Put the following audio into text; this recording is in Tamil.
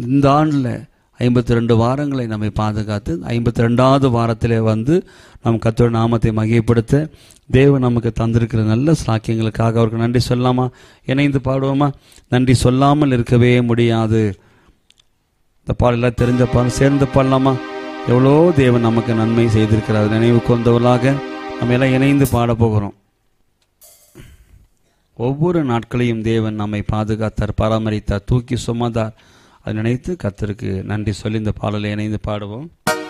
இந்த ஆண்டில் ஐம்பத்தி ரெண்டு வாரங்களை நம்மை பாதுகாத்து ஐம்பத்தி ரெண்டாவது வாரத்திலே வந்து நம் கத்தோட நாமத்தை மகிமைப்படுத்த தேவன் நமக்கு தந்திருக்கிற நல்ல சாக்கியங்களுக்காக அவருக்கு நன்றி சொல்லாமா இணைந்து பாடுவோமா நன்றி சொல்லாமல் இருக்கவே முடியாது இந்த பாடலாம் தெரிஞ்ச பாடல் சேர்ந்து பாடலாமா எவ்வளோ தேவன் நமக்கு நன்மை செய்திருக்கிறார் நினைவு கொண்டவர்களாக நம்ம எல்லாம் இணைந்து பாட போகிறோம் ஒவ்வொரு நாட்களையும் தேவன் நம்மை பாதுகாத்தார் பராமரித்தார் தூக்கி சுமந்தார் அதை நினைத்து கத்தருக்கு நன்றி சொல்லி இந்த பாடலை இணைந்து பாடுவோம்